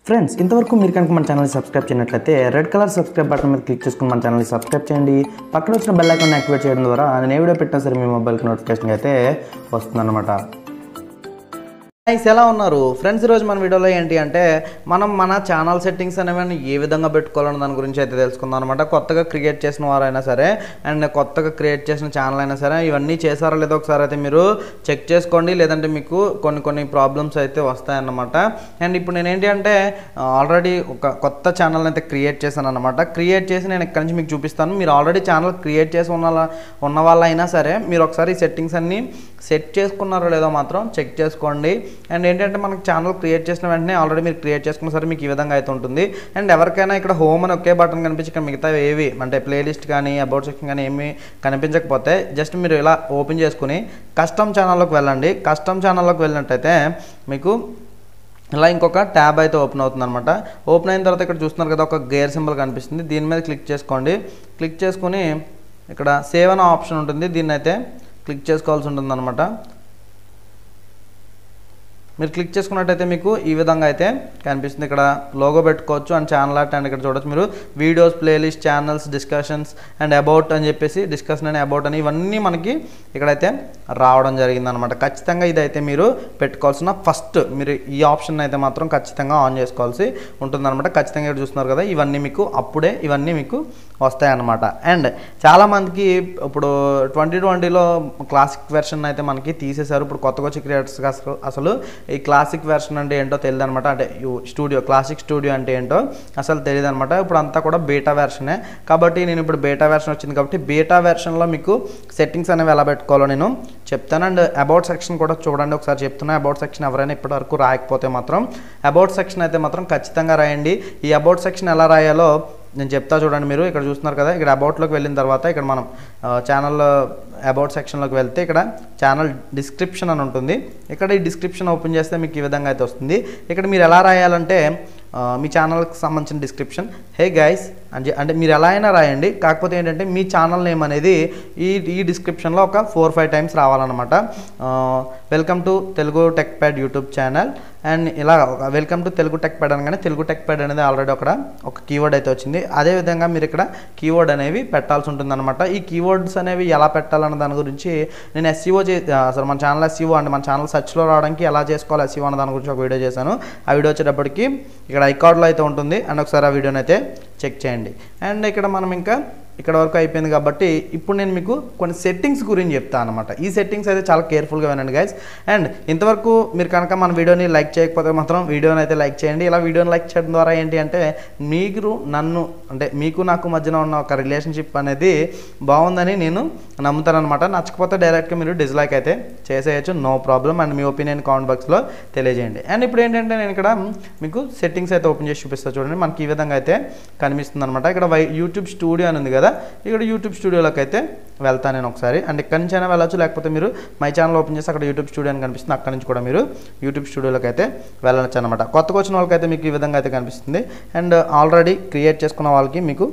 Friends ఇంతవరకు మీరు కనుక మన ఛానల్ని సబ్స్క్రైబ్ చేయనట్లయితే రెడ్ కలర్ సబ్స్క్రైబ్ బటన్ మీద క్లిక్ చేసుకుని మన ఛానల్ని సబ్స్క్రైబ్ చేయండి పక్కన వచ్చిన బెల్ ఐకాన్ యాక్టివేట్ చేయడం ద్వారా నేను ఏ వీడియో పెట్టినా సరే మీ మొబైల్కి నోటిఫికేషన్ అయితే వస్తుందన్నమాట గైస్ ఎలా ఉన్నారు ఫ్రెండ్స్ ఈరోజు మన వీడియోలో ఏంటి అంటే మనం మన ఛానల్ సెట్టింగ్స్ అనేవి ఏ విధంగా పెట్టుకోవాలని దాని గురించి అయితే తెలుసుకుందాం అనమాట కొత్తగా క్రియేట్ చేసిన వారైనా సరే అండ్ కొత్తగా క్రియేట్ చేసిన ఛానల్ అయినా సరే ఇవన్నీ చేశారో లేదో ఒకసారి అయితే మీరు చెక్ చేసుకోండి లేదంటే మీకు కొన్ని కొన్ని ప్రాబ్లమ్స్ అయితే వస్తాయన్నమాట అండ్ ఇప్పుడు నేను ఏంటి అంటే ఆల్రెడీ ఒక కొత్త ఛానల్ అయితే క్రియేట్ చేశాను అనమాట క్రియేట్ చేసి నేను ఇక్కడి నుంచి మీకు చూపిస్తాను మీరు ఆల్రెడీ ఛానల్ క్రియేట్ చేసి ఉన్న వాళ్ళ- ఉన్న వాళ్ళైనా సరే మీరు ఒకసారి ఈ సెట్టింగ్స్ అన్నీ సెట్ చేసుకున్నారో లేదో మాత్రం చెక్ చేసుకోండి అండ్ ఏంటంటే మనకి ఛానల్ క్రియేట్ చేసిన వెంటనే ఆల్రెడీ మీరు క్రియేట్ చేసుకున్న సరే మీకు ఈ విధంగా అయితే ఉంటుంది అండ్ ఎవరికైనా ఇక్కడ హోమ్ అని ఒకే బటన్ కనిపించి ఇక్కడ మిగతా ఏవి అంటే ప్లేలిస్ట్ కానీ అబౌట్ సెక్షన్ కానీ ఏమి కనిపించకపోతే జస్ట్ మీరు ఇలా ఓపెన్ చేసుకుని కస్టమ్ ఛానల్లోకి వెళ్ళండి కస్టమ్ ఛానల్లోకి వెళ్ళినట్టయితే మీకు ఇలా ఇంకొక ట్యాబ్ అయితే ఓపెన్ అవుతుంది అనమాట ఓపెన్ అయిన తర్వాత ఇక్కడ చూస్తున్నారు కదా ఒక గేర్ సింబల్ కనిపిస్తుంది దీని మీద క్లిక్ చేసుకోండి క్లిక్ చేసుకుని ఇక్కడ సేవ్ అనే ఆప్షన్ ఉంటుంది దీన్ని అయితే క్లిక్ చేసుకోవాల్సి ఉంటుంది అనమాట మీరు క్లిక్ చేసుకున్నట్టయితే మీకు ఈ విధంగా అయితే కనిపిస్తుంది ఇక్కడ లోగో పెట్టుకోవచ్చు అండ్ ఛానల్ ఆర్ట్ అండ్ ఇక్కడ చూడొచ్చు మీరు videos playlist channels discussions and about అని చెప్పేసి డిస్కషన్ అండ్ అబౌట్ అని ఇవన్నీ మనకి ఇక్కడైతే రావడం జరిగింది అనమాట ఖచ్చితంగా ఇదైతే మీరు పెట్టుకోవాల్సిన ఫస్ట్ మీరు ఈ ఆప్షన్ అయితే మాత్రం ఖచ్చితంగా ఆన్ చేసుకోవాల్సి ఉంటుందన్నమాట ఖచ్చితంగా ఇక్కడ చూస్తున్నారు కదా ఇవన్నీ మీకు అప్పుడే ఇవన్నీ మీకు వస్తాయన్నమాట అండ్ చాలామందికి ఇప్పుడు ట్వంటీ ట్వంటీలో క్లాసిక్ వెర్షన్ అయితే మనకి తీసేశారు ఇప్పుడు కొత్తగా వచ్చే క్రియేటర్స్కి అసలు అసలు ఈ క్లాసిక్ వెర్షన్ అంటే ఏంటో తెలియదు అనమాట అంటే స్టూడియో క్లాసిక్ స్టూడియో అంటే ఏంటో అసలు తెలియదు అనమాట ఇప్పుడు అంతా కూడా బీటా వెర్షనే కాబట్టి నేను ఇప్పుడు బీటా వెర్షన్ వచ్చింది కాబట్టి బీటా వెర్షన్లో మీకు సెట్టింగ్స్ అనేవి ఎలా పెట్టుకోవాలో నేను చెప్తాను అండ్ అబౌట్ సెక్షన్ కూడా చూడండి ఒకసారి చెప్తున్నా అబౌట్ సెక్షన్ ఎవరైనా ఇప్పటివరకు రాయకపోతే మాత్రం అబౌట్ సెక్షన్ అయితే మాత్రం ఖచ్చితంగా రాయండి ఈ అబౌట్ సెక్షన్ ఎలా రాయాలో నేను చెప్తా చూడండి మీరు ఇక్కడ చూస్తున్నారు కదా ఇక్కడ అబౌట్లోకి వెళ్ళిన తర్వాత ఇక్కడ మనం ఛానల్ అబౌట్ సెక్షన్లోకి వెళ్తే ఇక్కడ ఛానల్ డిస్క్రిప్షన్ అని ఉంటుంది ఇక్కడ ఈ డిస్క్రిప్షన్ ఓపెన్ చేస్తే మీకు ఈ విధంగా అయితే వస్తుంది ఇక్కడ మీరు ఎలా రాయాలంటే ఆ, మీ ఛానల్కి సంబంధించిన డిస్క్రిప్షన్ హే గైస్ అని చె- అంటే మీరు ఎలా అయినా రాయండి కాకపోతే ఏంటంటే మీ ఛానల్ నేమ్ అనేది ఈ ఈ డిస్క్రిప్షన్లో ఒక ఫోర్ ఫైవ్ టైమ్స్ రావాలన్నమాట welcome to Telugu tech pad YouTube channel and ఇలా welcome to Telugu tech pad అనగానే తెలుగు టెక్ ప్యాడ్ అనేది ఆల్రెడీ అక్కడ ఒక కీవర్డ్ అయితే వచ్చింది అదేవిధంగా మీరు ఇక్కడ కీవర్డ్ అనేవి పెట్టాల్సి ఉంటుందన్నమాట ఈ కీవర్డ్స్ అనేవి ఎలా పెట్టాలన్న దాని గురించి నేను ఎస్సీఓ చే అసలు మన ఛానల్ ఎస్సీఓ అంటే మన ఛానల్ సర్చ్లో రావడానికి ఎలా చేసుకోవాలి ఎస్సీఓ అన్న దాని గురించి ఒక వీడియో చేశాను ఆ వీడియో వచ్చేటప్పటికి ఇక్కడ ఐకార్డ్లో అయితే ఉంటుంది అండ్ ఒకసారి ఆ వీడియోని అయితే చెక్ చేయండి అండ్ ఇక్కడ మనం ఇంకా ఇక్కడ వరకు అయిపోయింది కాబట్టి ఇప్పుడు నేను మీకు కొన్ని సెట్టింగ్స్ గురించి చెప్తాను అనమాట ఈ సెట్టింగ్స్ అయితే చాలా కేర్ఫుల్గా వినండి గైస్ అండ్ ఇంతవరకు మీరు కనుక మన వీడియోని లైక్ చేయకపోతే మాత్రం వీడియోని అయితే లైక్ చేయండి ఇలా వీడియోని లైక్ చేయడం ద్వారా ఏంటి అంటే మీరు నన్ను అంటే మీకు నాకు మధ్యన ఉన్న ఒక రిలేషన్షిప్ అనేది బాగుందని నేను నమ్ముతాను అనమాట నచ్చకపోతే డైరెక్ట్గా మీరు డిస్లైక్ అయితే చేసేయచ్చు నో ప్రాబ్లం అండ్ మీ ఒపీనియన్ కామెంట్ బాక్స్లో తెలియజేయండి అండ్ ఇప్పుడు ఏంటంటే నేను ఇక్కడ మీకు సెట్టింగ్స్ అయితే ఓపెన్ చేసి చూపిస్తాను చూడండి మనకి ఈ విధంగా అయితే కనిపిస్తుంది అనమాట ఇక్కడ వై యూట్యూబ్ స్టూడియో అని ఉంది కదా ఇక్కడ యూట్యూబ్ స్టూడియోలోకి అయితే వెళ్తాను నేను ఒకసారి అండ్ ఇక్కడి నుంచి అయినా వెళ్ళచ్చు లేకపోతే మీరు మై ఛానల్ ఓపెన్ చేసి అక్కడ యూట్యూబ్ స్టూడియో అని కనిపిస్తుంది అక్కడ నుంచి కూడా మీరు యూట్యూబ్ స్టూడియోలోకి అయితే వెళ్ళవచ్చు అనమాట కొత్తగా వచ్చిన వాళ్ళకైతే మీకు ఈ విధంగా అయితే కనిపిస్తుంది అండ్ ఆల్రెడీ క్రియేట్ చేసుకున్న వాళ్ళకి మీకు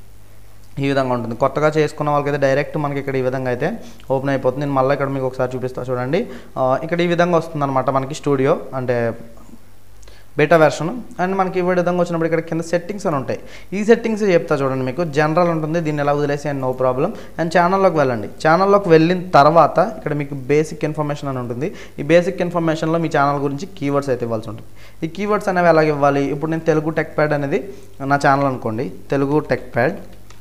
ఈ విధంగా ఉంటుంది కొత్తగా చేసుకున్న వాళ్ళకైతే డైరెక్ట్ మనకి ఇక్కడ ఈ విధంగా అయితే ఓపెన్ అయిపోతుంది నేను మళ్ళీ ఇక్కడ మీకు ఒకసారి చూపిస్తా చూడండి ఆ, ఇక్కడ ఈ విధంగా వస్తుంది అనమాట మనకి స్టూడియో అంటే బీటా వెర్షన్ అండ్ మనకి ఈ విధంగా వచ్చినప్పుడు ఇక్కడ కింద సెట్టింగ్స్ అని ఉంటాయి ఈ సెట్టింగ్స్ చెప్తా చూడండి మీకు జనరల్ ఉంటుంది దీన్ని ఎలా వదిలేసి అండ్ నో ప్రాబ్లం అండ్ ఛానల్లోకి వెళ్ళండి ఛానల్లోకి వెళ్ళిన తర్వాత ఇక్కడ మీకు బేసిక్ ఇన్ఫర్మేషన్ అని ఉంటుంది ఈ బేసిక్ ఇన్ఫర్మేషన్లో మీ ఛానల్ గురించి కీవర్డ్స్ అయితే ఇవ్వాల్సి ఉంటుంది ఈ కీవర్డ్స్ అనేవి ఎలాగ ఇవ్వాలి ఇప్పుడు నేను తెలుగు టెక్ ప్యాడ్ అనేది నా ఛానల్ అనుకోండి తెలుగు టెక్ ప్యాడ్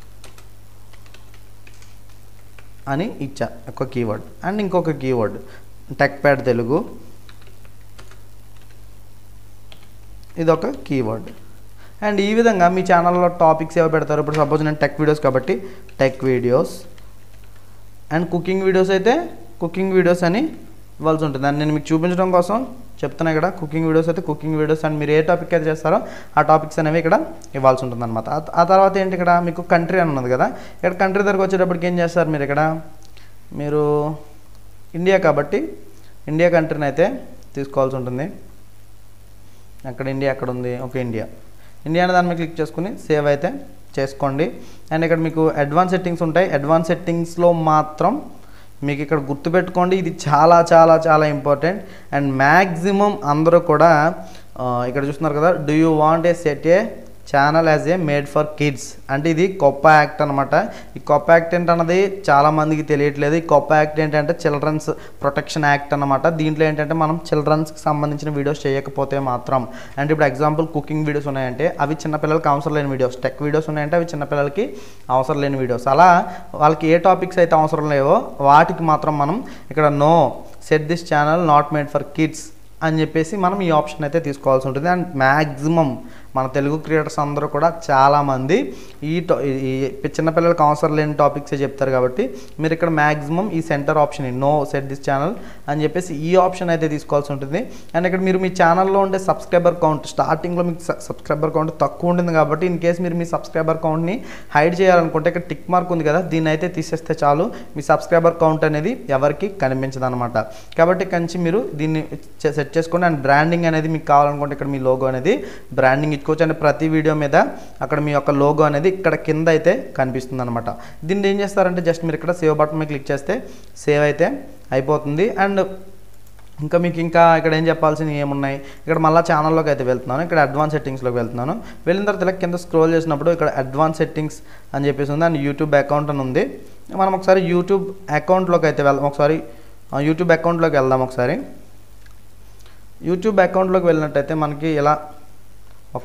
అని ఇచ్చా ఒక కీవర్డ్ అండ్ ఇంకొక కీవర్డ్ టెక్ ప్యాడ్ తెలుగు ఇది ఒక కీవర్డ్ అండ్ ఈ విధంగా మీ ఛానల్లో టాపిక్స్ ఏవో పెడతారు ఇప్పుడు సపోజ్ నేను టెక్ వీడియోస్ కాబట్టి tech videos and cooking videos అయితే కుకింగ్ వీడియోస్ అని ఇవ్వాల్సి ఉంటుంది అండ్ నేను మీకు చూపించడం కోసం చెప్తున్నా ఇక్కడ కుకింగ్ వీడియోస్ అయితే కుకింగ్ వీడియోస్ అండ్ మీరు ఏ టాపిక్ అయితే చేస్తారో ఆ టాపిక్స్ అనేవి ఇక్కడ ఇవ్వాల్సి ఉంటుంది అనమాట ఆ తర్వాత ఏంటి ఇక్కడ మీకు కంట్రీ అని ఉన్నది కదా ఇక్కడ కంట్రీ దగ్గరకు వచ్చేటప్పటికి ఏం చేస్తారు మీరు ఇక్కడ మీరు ఇండియా కాబట్టి ఇండియా కంట్రీని అయితే తీసుకోవాల్సి ఉంటుంది అక్కడ ఇండియా అక్కడ ఉంది ఓకే ఇండియా ఇండియా అనే దాని మీద క్లిక్ చేసుకుని సేవ్ అయితే చేసుకోండి అండ్ ఇక్కడ మీకు అడ్వాన్స్ సెట్టింగ్స్ ఉంటాయి అడ్వాన్స్ సెట్టింగ్స్లో మాత్రం మీకు ఇక్కడ గుర్తుపెట్టుకోండి ఇది చాలా చాలా చాలా ఇంపార్టెంట్ అండ్ మ్యాక్సిమం అందరూ కూడా ఆ, ఇక్కడ చూస్తున్నారు కదా do you want a set a channel as a made for kids అంటే ఇది కొప్ప యాక్ట్ అనమాట ఈ కొప్ప యాక్ట్ ఏంటన్నది చాలా మందికి తెలియట్లేదు ఈ కొప్ప యాక్ట్ ఏంటంటే చిల్డ్రన్స్ ప్రొటెక్షన్ యాక్ట్ అనమాట దీంట్లో ఏంటంటే మనం చిల్డ్రన్స్కి సంబంధించిన వీడియోస్ చేయకపోతే మాత్రం అంటే ఇప్పుడు ఎగ్జాంపుల్ కుకింగ్ వీడియోస్ ఉన్నాయంటే అవి చిన్నపిల్లలకి అవసరం లేని వీడియోస్ టెక్ వీడియోస్ ఉన్నాయంటే అవి చిన్నపిల్లలకి అవసరం లేని వీడియోస్ అలా వాళ్ళకి ఏ టాపిక్స్ అయితే అవసరం లేవో వాటికి మాత్రం మనం ఇక్కడ no set this channel not made for kids అని చెప్పేసి మనం ఈ ఆప్షన్ అయితే తీసుకోవాల్సి ఉంటుంది అండ్ మ్యాక్సిమం మన తెలుగు క్రియేటర్స్ అందరూ కూడా చాలామంది ఈ టా- ఈ చిన్నపిల్లలకి అవసరం లేని టాపిక్సే చెప్తారు కాబట్టి మీరు ఇక్కడ మ్యాక్సిమం ఈ center option no set this channel అని చెప్పేసి ఈ ఆప్షన్ అయితే తీసుకోవాల్సి ఉంటుంది అండ్ ఇక్కడ మీరు మీ ఛానల్లో ఉండే సబ్స్క్రైబర్ కౌంట్ స్టార్టింగ్లో మీకు సబ్స్క్రైబర్ కౌంట్ తక్కువ ఉంటుంది కాబట్టి ఇన్ కేస్ మీరు మీ సబ్స్క్రైబర్ కౌంట్ని హైడ్ చేయాలనుకుంటే ఇక్కడ టిక్ మార్క్ ఉంది కదా దీన్ని అయితే తీసేస్తే చాలు మీ సబ్స్క్రైబర్ కౌంట్ అనేది ఎవరికి కనిపించదు అనమాట కాబట్టి కంచి మీరు దీన్ని సెట్ చేసుకోండి అండ్ బ్రాండింగ్ అనేది మీకు కావాలనుకుంటే ఇక్కడ మీ లోగో అనేది బ్రాండింగ్ ఇచ్చుకోవచ్చు అండ్ ప్రతి వీడియో మీద అక్కడ మీ యొక్క లోగో అనేది ఇక్కడ కింద అయితే కనిపిస్తుంది అనమాట దీన్ని ఏం చేస్తారంటే జస్ట్ మీరు ఇక్కడ సేవ్ బటన్ మీద క్లిక్ చేస్తే సేవ్ అయితే అయిపోతుంది అండ్ ఇంకా మీకు ఇంకా ఇక్కడ ఏం చెప్పాల్సినవి ఏమున్నాయి ఇక్కడ మళ్ళీ ఛానల్లోకి అయితే వెళ్తున్నాను ఇక్కడ అడ్వాన్స్ సెట్టింగ్స్లోకి వెళ్తున్నాను వెళ్ళిన తర్వాత ఇలా కింద స్క్రోల్ చేసినప్పుడు ఇక్కడ అడ్వాన్స్ సెట్టింగ్స్ అని చెప్పేసి ఉంది అండ్ యూట్యూబ్ అకౌంట్ అని ఉంది మనం ఒకసారి యూట్యూబ్ అకౌంట్లోకి అయితే వెళ్దాం ఒకసారి ఆ, యూట్యూబ్ అకౌంట్లోకి వెళ్దాం ఒకసారి యూట్యూబ్ అకౌంట్లోకి వెళ్ళినట్టయితే మనకి ఇలా ఒక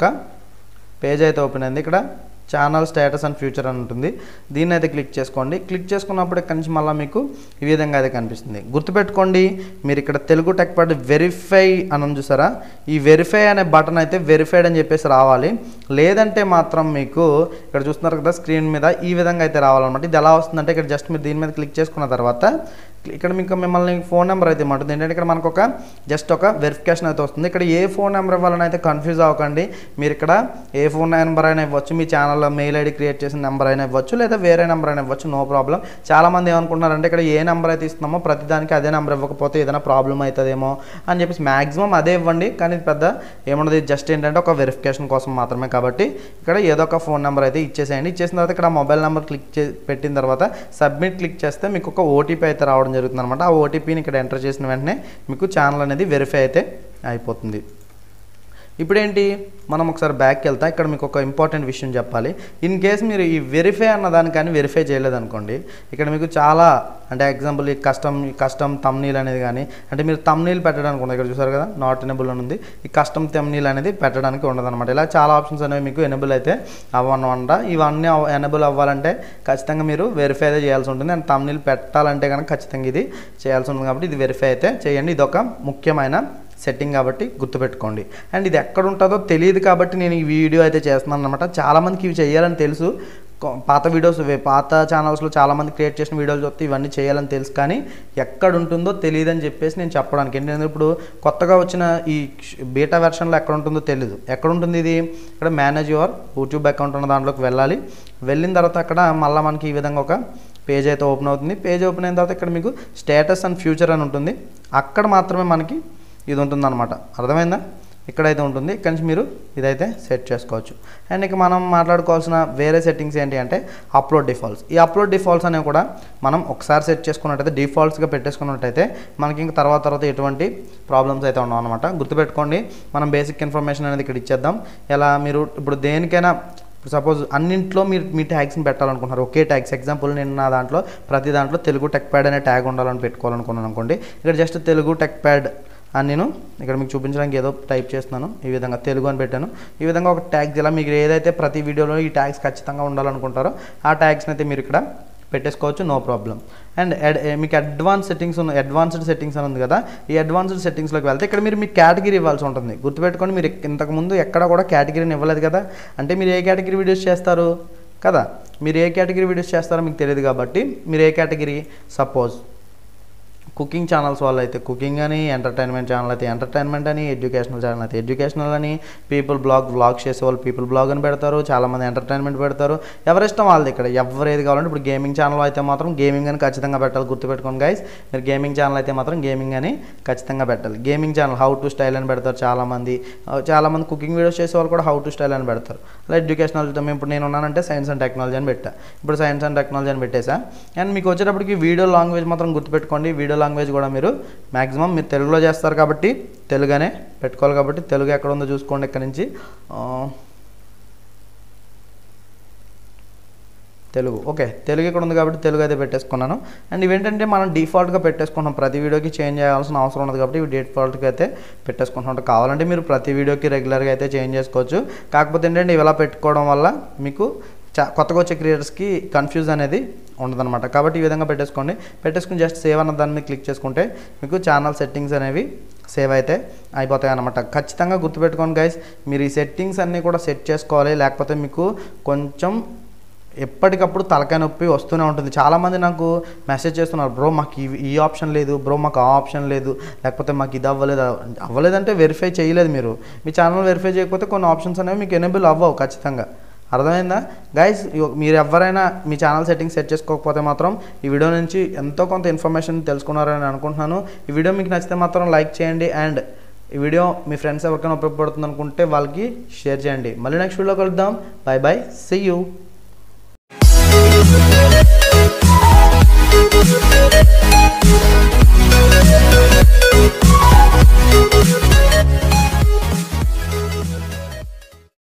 పేజ్ అయితే ఓపెన్ అయింది ఇక్కడ ఛానల్ స్టేటస్ అండ్ ఫ్యూచర్ అని ఉంటుంది దీన్ని అయితే క్లిక్ చేసుకోండి క్లిక్ చేసుకున్నప్పుడు ఇక్కడి నుంచి మళ్ళీ మీకు ఈ విధంగా అయితే కనిపిస్తుంది గుర్తుపెట్టుకోండి మీరు ఇక్కడ తెలుగు టెక్ పార్ట్ వెరిఫై అని ఉంది చూసారా ఈ వెరిఫై అనే బటన్ అయితే వెరిఫైడ్ అని చెప్పేసి రావాలి లేదంటే మాత్రం మీకు ఇక్కడ చూస్తున్నారు కదా స్క్రీన్ మీద ఈ విధంగా అయితే రావాలన్నమాట ఇది ఎలా వస్తుందంటే ఇక్కడ జస్ట్ మీరు దీని మీద క్లిక్ చేసుకున్న తర్వాత ఇక్కడ మీకు మిమ్మల్ని ఫోన్ నెంబర్ అయితే ఉంటుంది ఏంటంటే ఇక్కడ మనకు ఒక జస్ట్ ఒక వెరిఫికేషన్ అయితే వస్తుంది ఇక్కడ ఏ ఫోన్ నెంబర్ ఇవ్వాలని అయితే కన్ఫ్యూజ్ అవ్వకండి మీరు ఇక్కడ ఏ ఫోన్ నెంబర్ అయినా ఇవ్వచ్చు మీ ఛానల్లో మెయిల్ ఐడి క్రియేట్ చేసిన నెంబర్ అయినా ఇవ్వచ్చు లేదా వేరే నెంబర్ అయినా ఇవ్వచ్చు నో ప్రాబ్లం చాలామంది ఏమనుకుంటున్నారంటే ఇక్కడ ఏ నెంబర్ అయితే ఇస్తున్నామో ప్రతిదానికి అదే నెంబర్ ఇవ్వకపోతే ఏదైనా ప్రాబ్లం అవుతుందేమో అని చెప్పేసి మ్యాక్సిమం అదే ఇవ్వండి కానీ ఇది పెద్ద ఏమున్నది జస్ట్ ఏంటంటే ఒక వెరిఫికేషన్ కోసం మాత్రమే కాబట్టి ఇక్కడ ఏదో ఒక ఫోన్ నెంబర్ అయితే ఇచ్చేసేయండి ఇచ్చేసిన తర్వాత ఇక్కడ మొబైల్ నెంబర్ క్లిక్ చే పెట్టిన తర్వాత సబ్మిట్ క్లిక్ చేస్తే మీకు ఒక ఓటీపీ అయితే రావడం జరుగుతుంది అనమాట ఆ ఓటీపీని ఇక్కడ ఎంటర్ చేసిన వెంటనే మీకు ఛానల్ అనేది వెరిఫై అయితే అయిపోతుంది ఇప్పుడేంటి మనం ఒకసారి బ్యాక్కి వెళ్తా ఇక్కడ మీకు ఒక ఇంపార్టెంట్ విషయం చెప్పాలి ఇన్ కేస్ మీరు ఈ వెరిఫై అన్న దాన్ని కానీ వెరిఫై చేయలేదనుకోండి ఇక్కడ మీకు చాలా అంటే ఎగ్జాంపుల్ ఈ కస్టమ్ ఈ కస్టమ్ తమ్నీల్ అనేది కానీ అంటే మీరు తమ్నీల్ పెట్టడానికి ఉంది ఇక్కడ చూసారు కదా నాట్ ఎనబుల్ అని ఉంది ఈ కస్టమ్ తమ్నీల్ అనేది పెట్టడానికి ఉండదు అనమాట ఇలా చాలా ఆప్షన్స్ అనేవి మీకు ఎనబుల్ అయితే అవ్వనమాట ఇవన్నీ ఎనబుల్ అవ్వాలంటే ఖచ్చితంగా మీరు వెరిఫై అయితే చేయాల్సి ఉంటుంది అండ్ తమ్నీల్ పెట్టాలంటే కనుక ఖచ్చితంగా ఇది చేయాల్సి ఉంటుంది కాబట్టి ఇది వెరిఫై అయితే చేయండి ఇది ఒక ముఖ్యమైన సెట్టింగ్ కాబట్టి గుర్తుపెట్టుకోండి అండ్ ఇది ఎక్కడ ఉంటుందో తెలియదు కాబట్టి నేను ఈ వీడియో అయితే చేస్తున్నాను అనమాట చాలామందికి ఇవి చేయాలని తెలుసు కొ- పాత వీడియోస్ వే- పాత ఛానల్స్లో చాలామంది క్రియేట్ చేసిన వీడియోలు చూస్తే ఇవన్నీ చేయాలని తెలుసు కానీ ఎక్కడ ఉంటుందో తెలియదు అని చెప్పేసి నేను చెప్పడానికి ఎందుకంటే ఇప్పుడు కొత్తగా వచ్చిన ఈ బీటా వెర్షన్లో ఎక్కడ ఉంటుందో తెలియదు ఎక్కడ ఉంటుంది ఇది ఇక్కడ మేనేజ్ యువర్ యూట్యూబ్ అకౌంట్ ఉన్న దాంట్లోకి వెళ్ళాలి వెళ్ళిన తర్వాత అక్కడ మళ్ళీ మనకి ఈ విధంగా ఒక పేజ్ అయితే ఓపెన్ అవుతుంది పేజ్ ఓపెన్ అయిన తర్వాత ఇక్కడ మీకు స్టేటస్ అండ్ ఫ్యూచర్ అని ఉంటుంది అక్కడ మాత్రమే మనకి ఇది ఉంటుందన్నమాట అర్థమైందా ఇక్కడైతే ఉంటుంది ఇక్కడి నుంచి మీరు ఇదైతే సెట్ చేసుకోవచ్చు అండ్ ఇక మనం మాట్లాడుకోవాల్సిన వేరే సెట్టింగ్స్ ఏంటి అంటే అప్లోడ్ డిఫాల్ట్స్ ఈ అప్లోడ్ డిఫాల్ట్స్ అనేవి కూడా మనం ఒకసారి సెట్ చేసుకున్నట్టయితే డిఫాల్ట్స్గా పెట్టేసుకున్నట్టయితే మనకి ఇంక తర్వాత తర్వాత ఎటువంటి ప్రాబ్లమ్స్ అయితే ఉండవు అనమాట గుర్తుపెట్టుకోండి మనం బేసిక్ ఇన్ఫర్మేషన్ అనేది ఇక్కడ ఇచ్చేద్దాం ఎలా మీరు ఇప్పుడు దేనికైనా ఇప్పుడు సపోజ్ అన్నింట్లో మీరు మీ ట్యాగ్స్ని పెట్టాలనుకుంటున్నారు ఒకే ట్యాగ్స్ ఎగ్జాంపుల్ నేను నా దాంట్లో ప్రతి దాంట్లో తెలుగు టెక్ ప్యాడ్ అనే ట్యాగ్ ఉండాలని పెట్టుకోవాలనుకున్నాను అనుకోండి ఇక్కడ జస్ట్ తెలుగు టెక్ ప్యాడ్ అని నేను ఇక్కడ మీకు చూపించడానికి ఏదో టైప్ చేస్తున్నాను ఈ విధంగా తెలుగు అని పెట్టాను ఈ విధంగా ఒక ట్యాగ్స్ ఇలా మీకు ఏదైతే ప్రతి వీడియోలో ఈ ట్యాగ్స్ ఖచ్చితంగా ఉండాలనుకుంటారో ఆ ట్యాగ్స్ని అయితే మీరు ఇక్కడ పెట్టేసుకోవచ్చు నో ప్రాబ్లం అండ్ మీకు అడ్వాన్స్ సెట్టింగ్స్ ఉన్న అడ్వాన్స్డ్ సెట్టింగ్స్ అని ఉంది కదా ఈ అడ్వాన్స్డ్ సెట్టింగ్స్లోకి వెళ్తే ఇక్కడ మీరు మీ కేటగిరీ ఇవ్వాల్సి ఉంటుంది గుర్తుపెట్టుకోండి మీరు ఇంతకుముందు ఎక్కడ కూడా కేటగిరీని ఇవ్వలేదు కదా అంటే మీరు ఏ కేటగిరీ వీడియోస్ చేస్తారు కదా మీరు ఏ కేటగిరీ వీడియోస్ చేస్తారో మీకు తెలియదు కాబట్టి మీరు ఏ కేటగిరీ సపోజ్ కుకింగ్ ఛానల్స్ వాళ్ళు అయితే కుకింగ్ అని ఎంటర్టైన్మెంట్ ఛానల్ అయితే ఎంటర్టైన్మెంట్ అని ఎడ్యుకేషనల్ ఛానల్ అయితే ఎడ్యుకేషనల్ అని పీపుల్ బ్లాగ్ వ్లాగ్ చేసే వాళ్ళు పీపుల్ బ్లాగ్ అని పెడతారు చాలామంది ఎంటర్టైన్మెంట్ పెడతారు ఎవరిష్టం వాళ్ళది ఇక్కడ ఎవరు ఏది కావాలంటే ఇప్పుడు గేమింగ్ ఛానల్ అయితే మాత్రం గేమింగ్ అని ఖచ్చితంగా పెట్టాలి గుర్తుపెట్టుకోండి గైస్ మీరు గేమింగ్ ఛానల్ అయితే మాత్రం గేమింగ్ అని ఖచ్చితంగా పెట్టాలి gaming channel how to style అని పెడతారు చాలామంది ఆ, చాలామంది కుకింగ్ వీడియోస్ చేసే వాళ్ళు కూడా హౌ టు స్టైల్ అని పెడతారు అలా ఎడ్యుకేషనల్ మేము ఇప్పుడు నేను ఉన్నానంటే సైన్స్ అండ్ టెక్నాలజీ అని పెట్టా ఇప్పుడు సైన్స్ అండ్ టెక్నాలజీ అని పెట్టేసా అండ్ మీకు వచ్చేటప్పటికి వీడియో లాంగ్వేజ్ మాత్రం గుర్తుపెట్టుకోండి వీడియో లాంగ్వేజ్ కూడా మీరు మ్యాక్సిమం మీరు తెలుగులో చేస్తారు కాబట్టి తెలుగునే పెట్టుకోవాలి కాబట్టి తెలుగు ఎక్కడ ఉందో చూసుకోండి ఇక్కడ నుంచి ఆ, తెలుగు ఓకే తెలుగు ఇక్కడ ఉంది కాబట్టి తెలుగు అయితే పెట్టేసుకున్నాను అండ్ ఇవేంటంటే మనం డిఫాల్ట్గా పెట్టేసుకుంటాం ప్రతి వీడియోకి చేంజ్ చేయాల్సిన అవసరం ఉండదు కాబట్టి ఇవి డిఫాల్ట్గా అయితే పెట్టేసుకుంటాం కావాలంటే మీరు ప్రతి వీడియోకి రెగ్యులర్గా అయితే చేంజ్ చేసుకోవచ్చు కాకపోతే ఏంటంటే ఇవి ఇలా పెట్టుకోవడం వల్ల మీకు చా కొత్తగా వచ్చే క్రియేటర్స్కి కన్ఫ్యూజ్ అనేది ఉండదన్నమాట కాబట్టి ఈ విధంగా పెట్టేసుకోండి పెట్టేసుకుని జస్ట్ సేవ్ అన్న దాన్ని క్లిక్ చేసుకుంటే మీకు ఛానల్ సెట్టింగ్స్ అనేవి సేవ్ అయితే అయిపోతాయి అన్నమాట ఖచ్చితంగా గుర్తుపెట్టుకోండి గైస్ మీరు ఈ సెట్టింగ్స్ అన్నీ కూడా సెట్ చేసుకోవాలి లేకపోతే మీకు కొంచెం ఎప్పటికప్పుడు తలకాయ నొప్పి వస్తూనే ఉంటుంది చాలామంది నాకు మెసేజ్ చేస్తున్నారు బ్రో మాకు ఈ- ఈ ఆప్షన్ లేదు బ్రో మాకు ఆ ఆప్షన్ లేదు లేకపోతే మాకు ఇది అవ్వలేదు అవ్వలేదంటే వెరిఫై చేయలేదు మీరు మీ ఛానల్ వెరిఫై చేయకపోతే కొన్ని ఆప్షన్స్ అనేవి మీకు ఎనేబుల్ అవ్వవు ఖచ్చితంగా అర్థమైందా గైస్ మీరు ఎవరైనా మీ ఛానల్ సెట్టింగ్ సెట్ చేసుకోకపోతే మాత్రం ఈ వీడియో నుంచి ఎంతో కొంత ఇన్ఫర్మేషన్ తెలుసుకున్నారని అనుకుంటున్నాను ఈ వీడియో మీకు నచ్చితే మాత్రం లైక్ చేయండి అండ్ ఈ వీడియో మీ ఫ్రెండ్స్ ఎవరికైనా ఉపయోగపడుతుంది అనుకుంటే వాళ్ళకి షేర్ చేయండి మళ్ళీ నెక్స్ట్ వీడియో కలుద్దాం bye bye see you Thank you.